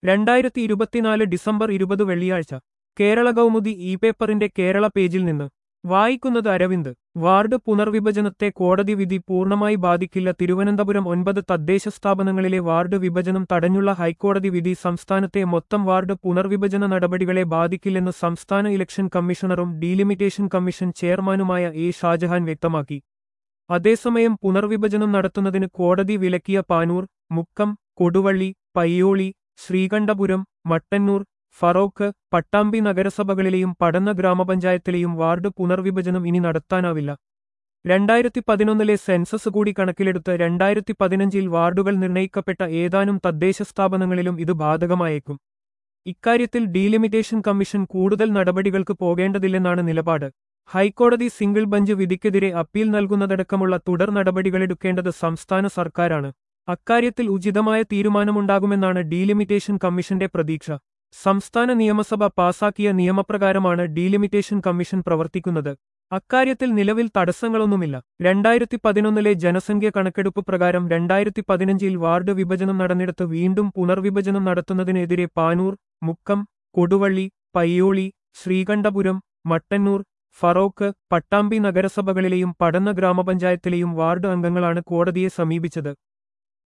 രണ്ടായിരത്തി ഇരുപത്തിനാല് ഡിസംബർ ഇരുപത് വെള്ളിയാഴ്ച കേരള കൗമുദി ഇ പേപ്പറിന്റെ കേരള പേജിൽ നിന്ന് വായിക്കുന്നത് അരവിന്ദ് വാർഡ് പുനർവിഭജനത്തെ കോടതി വിധി പൂർണ്ണമായി ബാധിക്കില്ല തിരുവനന്തപുരം ഒൻപത് തദ്ദേശ സ്ഥാപനങ്ങളിലെ വാർഡ് വിഭജനം തടഞ്ഞുള്ള ഹൈക്കോടതി വിധി സംസ്ഥാനത്തെ മൊത്തം വാർഡ് പുനർവിഭജന നടപടികളെ ബാധിക്കില്ലെന്ന് സംസ്ഥാന ഇലക്ഷൻ കമ്മീഷണറും ഡീലിമിറ്റേഷൻ കമ്മീഷൻ ചെയർമാനുമായ എ ഷാജഹാൻ വ്യക്തമാക്കി അതേസമയം പുനർവിഭജനം നടത്തുന്നതിന് കോടതി വിലക്കിയ പാനൂർ മുക്കം കൊടുവള്ളി പയ്യോളി ശ്രീകണ്ഠപുരം മട്ടന്നൂർ ഫറോക്ക് പട്ടാമ്പി നഗരസഭകളിലെയും പടന്ന ഗ്രാമപഞ്ചായത്തിലെയും വാർഡ് പുനർവിഭജനം ഇനി നടത്താനാവില്ല രണ്ടായിരത്തി പതിനൊന്നിലെ സെൻസസ് കൂടി കണക്കിലെടുത്ത് രണ്ടായിരത്തി പതിനഞ്ചിൽ വാർഡുകൾ നിർണയിക്കപ്പെട്ട ഏതാനും തദ്ദേശ സ്ഥാപനങ്ങളിലും ഇത് ബാധകമായേക്കും ഇക്കാര്യത്തിൽ ഡീലിമിറ്റേഷൻ കമ്മീഷൻ കൂടുതൽ നടപടികൾക്ക് പോകേണ്ടതില്ലെന്നാണ് നിലപാട് ഹൈക്കോടതി സിംഗിൾ ബഞ്ച് വിധിക്കെതിരെ അപ്പീൽ നൽകുന്നതടക്കമുള്ള തുടർ നടപടികളെടുക്കേണ്ടത് സംസ്ഥാന സർക്കാരാണ് അക്കാര്യത്തിൽ ഉചിതമായ തീരുമാനമുണ്ടാകുമെന്നാണ് ഡീലിമിറ്റേഷൻ കമ്മീഷന്റെ പ്രതീക്ഷ സംസ്ഥാന നിയമസഭ പാസാക്കിയ നിയമപ്രകാരമാണ് ഡീലിമിറ്റേഷൻ കമ്മീഷൻ പ്രവർത്തിക്കുന്നത് അക്കാര്യത്തിൽ നിലവിൽ തടസ്സങ്ങളൊന്നുമില്ല രണ്ടായിരത്തി പതിനൊന്നിലെ ജനസംഖ്യ കണക്കെടുപ്പ് പ്രകാരം രണ്ടായിരത്തി പതിനഞ്ചിൽ വാർഡ് വിഭജനം നടന്നിടത്ത് വീണ്ടും പുനർവിഭജനം നടത്തുന്നതിനെതിരെ പാനൂർ മുക്കം കൊടുവള്ളി പയ്യോളി ശ്രീകണ്ഠപുരം മട്ടന്നൂർ ഫറോക്ക് പട്ടാമ്പി നഗരസഭകളിലെയും പടന്ന ഗ്രാമപഞ്ചായത്തിലെയും വാർഡ് അംഗങ്ങളാണ് കോടതിയെ സമീപിച്ചത്